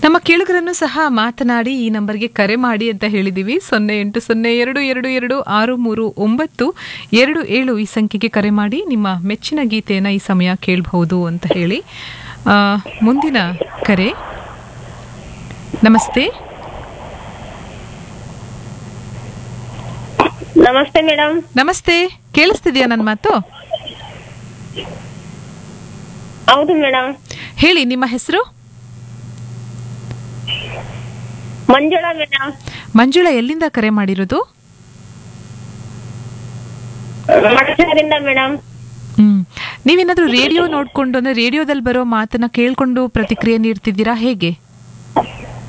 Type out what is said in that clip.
ನಮ್ಮ ಕೇಳುಗರನ್ನು ಸಹ ಮಾತನಾಡಿ ಈ ನಂಬರ್ಗೆ ಕರೆ ಮಾಡಿ ಅಂತ ಹೇಳಿದೀವಿ ಸೊನ್ನೆ ಎಂಟು ಸೊನ್ನೆ ಎರಡು ಎರಡು ಎರಡು ಆರು ಮೂರು ಒಂಬತ್ತು ಎರಡು ಏಳು ಈ ಸಂಖ್ಯೆಗೆ ಕರೆ ಮಾಡಿ ನಿಮ್ಮ ಮೆಚ್ಚಿನ ಗೀತೆಯನ್ನು ಈ ಸಮಯ ಕೇಳಬಹುದು ಅಂತ ಹೇಳಿ ಆ, ಮುಂದಿನ ಕರೆ ನಮಸ್ತೆ ನಮಸ್ತೆ ಮೇಡಮ್ ನಮಸ್ತೆ ಕೇಳಿಸ್ತಿದ್ಯಾ ನನ್ನ ಮಾತು ಹೌದು ಮೇಡಮ್ ಹೇಳಿ ನಿಮ್ಮ ಹೆಸರು ಮಂಜುಳಾ ಮೇಡಮ್ ಮಂಜುಳಾ ಎಲ್ಲಿಂದ ಕರೆ ಮಾಡಿರೋದು ಮಠದಿಂದ ಮೇಡಮ್ ಹ್ಮ್ ನೀವೇನಾದ್ರೂ ರೇಡಿಯೋ ನೋಡ್ಕೊಂಡು ಅಂದ್ರೆ ರೇಡಿಯೋದಲ್ಲಿ ಬರೋ ಮಾತನ್ನ ಕೇಳ್ಕೊಂಡು ಪ್ರತಿಕ್ರಿಯೆ ನೀಡ್ತಿದ್ದೀರಾ ಹೇಗೆ